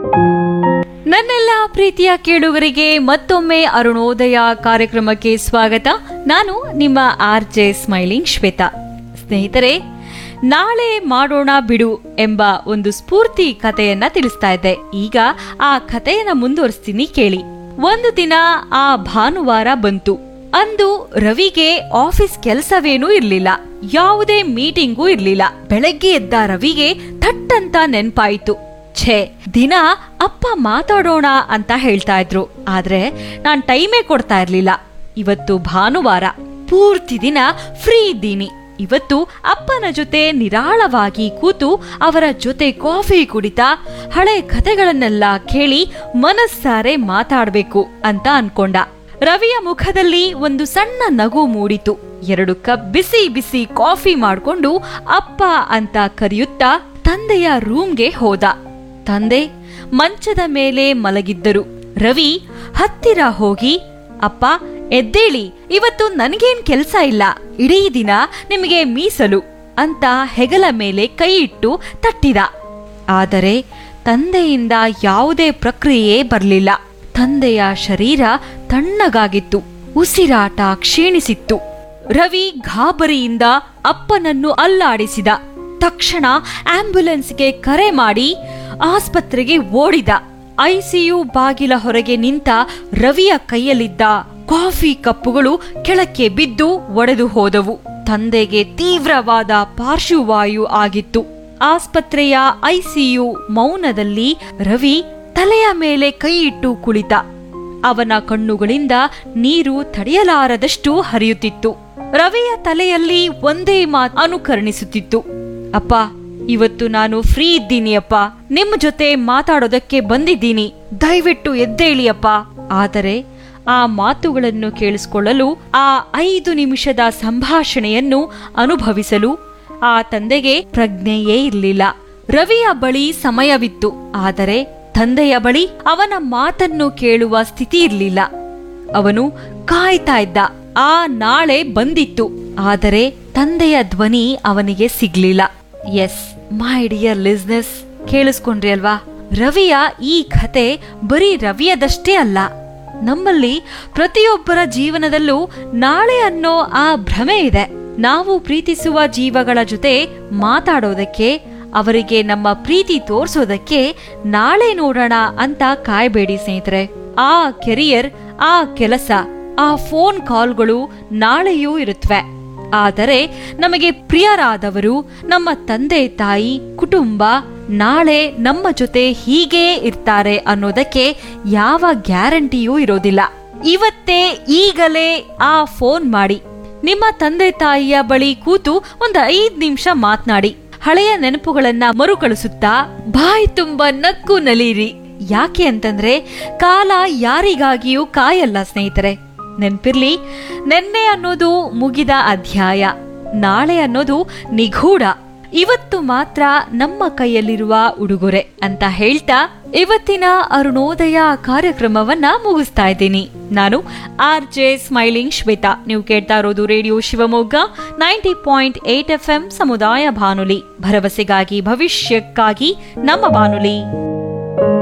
ನನ್ನೆಲ್ಲ ಪ್ರೀತಿಯ ಕೇಳುಗರಿಗೆ ಮತ್ತೊಮ್ಮೆ ಅರುಣೋದಯ ಕಾರ್ಯಕ್ರಮಕ್ಕೆ ಸ್ವಾಗತ ನಾನು ನಿಮ್ಮ ಆರ್ ಜೆ ಸ್ಮೈಲಿಂಗ್ ಶ್ವೇತಾ ಸ್ನೇಹಿತರೆ ನಾಳೆ ಮಾಡೋಣ ಬಿಡು ಎಂಬ ಒಂದು ಸ್ಫೂರ್ತಿ ಕಥೆಯನ್ನ ತಿಳಿಸ್ತಾ ಇದ್ದೆ ಈಗ ಆ ಕಥೆಯನ್ನ ಮುಂದುವರಿಸ್ತೀನಿ ಕೇಳಿ ಒಂದು ದಿನ ಆ ಭಾನುವಾರ ಬಂತು ಅಂದು ರವಿಗೆ ಆಫೀಸ್ ಕೆಲಸವೇನೂ ಇರ್ಲಿಲ್ಲ ಯಾವುದೇ ಮೀಟಿಂಗೂ ಇರ್ಲಿಲ್ಲ ಬೆಳಗ್ಗೆ ಎದ್ದ ರವಿಗೆ ಥಟ್ಟಂತ ನೆನ್ಪಾಯ್ತು ಛೇ ದಿನ ಅಪ್ಪ ಮಾತಾಡೋಣ ಅಂತ ಹೇಳ್ತಾ ಇದ್ರು ಆದ್ರೆ ನಾನ್ ಟೈಮೇ ಕೊಡ್ತಾ ಇರ್ಲಿಲ್ಲ ಇವತ್ತು ಭಾನುವಾರ ಪೂರ್ತಿ ದಿನ ಫ್ರೀ ಇದ್ದೀನಿ ಇವತ್ತು ಅಪ್ಪನ ಜೊತೆ ನಿರಾಳವಾಗಿ ಕೂತು ಅವರ ಜೊತೆ ಕಾಫಿ ಕುಡಿತಾ ಹಳೆ ಕಥೆಗಳನ್ನೆಲ್ಲ ಕೇಳಿ ಮನಸ್ಸಾರೆ ಮಾತಾಡ್ಬೇಕು ಅಂತ ಅನ್ಕೊಂಡ ರವಿಯ ಮುಖದಲ್ಲಿ ಒಂದು ಸಣ್ಣ ನಗು ಮೂಡಿತು ಎರಡು ಕಪ್ ಬಿಸಿ ಬಿಸಿ ಕಾಫಿ ಮಾಡ್ಕೊಂಡು ಅಪ್ಪ ಅಂತ ಕರೆಯುತ್ತಾ ತಂದೆಯ ರೂಮ್ಗೆ ಹೋದ ತಂದೆ ಮಂಚದ ಮೇಲೆ ಮಲಗಿದ್ದರು ರವಿ ಹತ್ತಿರ ಹೋಗಿ ಅಪ್ಪ ಎದ್ದೇಳಿ ಇವತ್ತು ನನ್ಗೇನ್ ಕೆಲ್ಸ ಇಲ್ಲ ಇಡೀ ದಿನ ನಿಮಗೆ ಮೀಸಲು ಅಂತ ಹೆಗಲ ಮೇಲೆ ಕೈ ಇಟ್ಟು ತಟ್ಟಿದ ಆದರೆ ತಂದೆಯಿಂದ ಯಾವುದೇ ಪ್ರಕ್ರಿಯೆ ಬರಲಿಲ್ಲ ತಂದೆಯ ಶರೀರ ತಣ್ಣಗಾಗಿತ್ತು ಉಸಿರಾಟ ಕ್ಷೀಣಿಸಿತ್ತು ರವಿ ಗಾಬರಿಯಿಂದ ಅಪ್ಪನನ್ನು ಅಲ್ಲಾಡಿಸಿದ ತಕ್ಷಣ ಆಂಬ್ಯುಲೆನ್ಸ್ಗೆ ಕರೆ ಮಾಡಿ ಆಸ್ಪತ್ರೆಗೆ ಓಡಿದ ಐಸಿಯು ಬಾಗಿಲ ಹೊರಗೆ ನಿಂತ ರವಿಯ ಕೈಯಲ್ಲಿದ್ದ ಕಾಫಿ ಕಪ್ಪುಗಳು ಕೆಳಕ್ಕೆ ಬಿದ್ದು ಒಡೆದು ಹೋದವು ತಂದೆಗೆ ತೀವ್ರವಾದ ಪಾರ್ಶ್ವವಾಯು ಆಗಿತ್ತು ಆಸ್ಪತ್ರೆಯ ಐಸಿಯು ಮೌನದಲ್ಲಿ ರವಿ ತಲೆಯ ಮೇಲೆ ಕೈ ಇಟ್ಟು ಕುಳಿತ ಅವನ ಕಣ್ಣುಗಳಿಂದ ನೀರು ತಡೆಯಲಾರದಷ್ಟು ಹರಿಯುತ್ತಿತ್ತು ರವಿಯ ತಲೆಯಲ್ಲಿ ಒಂದೇ ಮಾತು ಅನುಕರಣಿಸುತ್ತಿತ್ತು ಅಪ್ಪ ಇವತ್ತು ನಾನು ಫ್ರೀ ಇದ್ದೀನಿ ಅಪ್ಪ ನಿಮ್ ಜೊತೆ ಮಾತಾಡೋದಕ್ಕೆ ಬಂದಿದ್ದೀನಿ ದಯವಿಟ್ಟು ಎದ್ದೇಳಿ ಅಪ್ಪ ಆದರೆ ಆ ಮಾತುಗಳನ್ನು ಕೇಳಿಸಿಕೊಳ್ಳಲು ಆ ಐದು ನಿಮಿಷದ ಸಂಭಾಷಣೆಯನ್ನು ಅನುಭವಿಸಲು ಆ ತಂದೆಗೆ ಪ್ರಜ್ಞೆಯೇ ಇರಲಿಲ್ಲ ರವಿಯ ಬಳಿ ಸಮಯವಿತ್ತು ಆದರೆ ತಂದೆಯ ಬಳಿ ಅವನ ಮಾತನ್ನು ಕೇಳುವ ಸ್ಥಿತಿ ಇರಲಿಲ್ಲ ಅವನು ಕಾಯ್ತಾ ಇದ್ದ ಆ ನಾಳೆ ಬಂದಿತ್ತು ಆದರೆ ತಂದೆಯ ಧ್ವನಿ ಅವನಿಗೆ ಸಿಗ್ಲಿಲ್ಲ ಎಸ್ ಮೈ ಡಿಯರ್ ಲಿಸ್ನೆಸ್ ಕೇಳಿಸ್ಕೊಂಡ್ರಿ ಅಲ್ವಾ ರವಿಯ ಈ ಕತೆ ಬರೀ ರವಿಯದಷ್ಟೇ ಅಲ್ಲ ನಮ್ಮಲ್ಲಿ ಪ್ರತಿಯೊಬ್ಬರ ಜೀವನದಲ್ಲೂ ನಾಳೆ ಅನ್ನೋ ಆ ಭ್ರಮೆ ಇದೆ ನಾವು ಪ್ರೀತಿಸುವ ಜೀವಗಳ ಜೊತೆ ಮಾತಾಡೋದಕ್ಕೆ ಅವರಿಗೆ ನಮ್ಮ ಪ್ರೀತಿ ತೋರ್ಸೋದಕ್ಕೆ ನಾಳೆ ನೋಡೋಣ ಅಂತ ಕಾಯ್ಬೇಡಿ ಸ್ನೇಹಿತರೆ ಆ ಕೆರಿಯರ್ ಆ ಕೆಲಸ ಆ ಫೋನ್ ಕಾಲ್ಗಳು ನಾಳೆಯೂ ಇರುತ್ತವೆ ಆದರೆ ನಮಗೆ ಪ್ರಿಯರಾದವರು ನಮ್ಮ ತಂದೆ ತಾಯಿ ಕುಟುಂಬ ನಾಳೆ ನಮ್ಮ ಜೊತೆ ಹೀಗೇ ಇರ್ತಾರೆ ಅನ್ನೋದಕ್ಕೆ ಯಾವ ಗ್ಯಾರಂಟಿಯೂ ಇರೋದಿಲ್ಲ ಇವತ್ತೇ ಈಗಲೇ ಆ ಫೋನ್ ಮಾಡಿ ನಿಮ್ಮ ತಂದೆ ತಾಯಿಯ ಬಳಿ ಕೂತು ಒಂದು ಐದ್ ನಿಮಿಷ ಮಾತನಾಡಿ ಹಳೆಯ ನೆನಪುಗಳನ್ನ ಮರುಕಳಿಸುತ್ತಾ ಬಾಯಿ ತುಂಬ ನಕ್ಕು ನಲೀರಿ ಯಾಕೆ ಅಂತಂದ್ರೆ ಕಾಲ ಯಾರಿಗಾಗಿಯೂ ಕಾಯಲ್ಲ ಸ್ನೇಹಿತರೆ ನೆನ್ಪಿರ್ಲಿ ನೆನ್ನೆ ಅನ್ನೋದು ಮುಗಿದ ಅಧ್ಯಾಯ ನಾಳೆ ಅನ್ನೋದು ನಿಗೂಢ ಇವತ್ತು ಮಾತ್ರ ನಮ್ಮ ಕೈಯಲ್ಲಿರುವ ಉಡುಗೊರೆ ಅಂತ ಹೇಳ್ತಾ ಇವತ್ತಿನ ಅರುಣೋದಯ ಕಾರ್ಯಕ್ರಮವನ್ನ ಮುಗಿಸ್ತಾ ಇದ್ದೀನಿ ನಾನು ಆರ್ ಜೆ ಸ್ಮೈಲಿಂಗ್ ಶ್ವೇತಾ ನೀವು ಕೇಳ್ತಾ ಇರೋದು radio Shivamogga ninety point eight F M ಸಮುದಾಯ ಬಾನುಲಿ ಭರವಸೆಗಾಗಿ ಭವಿಷ್ಯಕ್ಕಾಗಿ ನಮ್ಮ ಬಾನುಲಿ